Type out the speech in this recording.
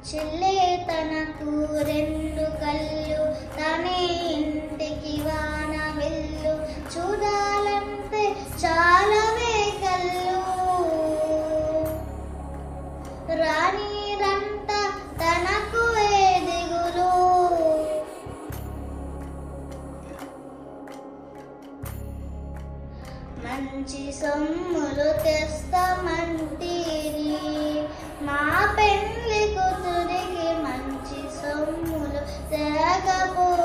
చెల్లే తనకు రెండు కళ్ళు తనే ఇంటికి వాన వెళ్ళు చూడాలంటే చాలవే కళ్ళు రాణి రంట తనకు ఏ దిగులు మంచి సొమ్ములు తెస్తామంటిరి మా పెళ్లి కూతురికి మంచి సొమ్ములు తేకపో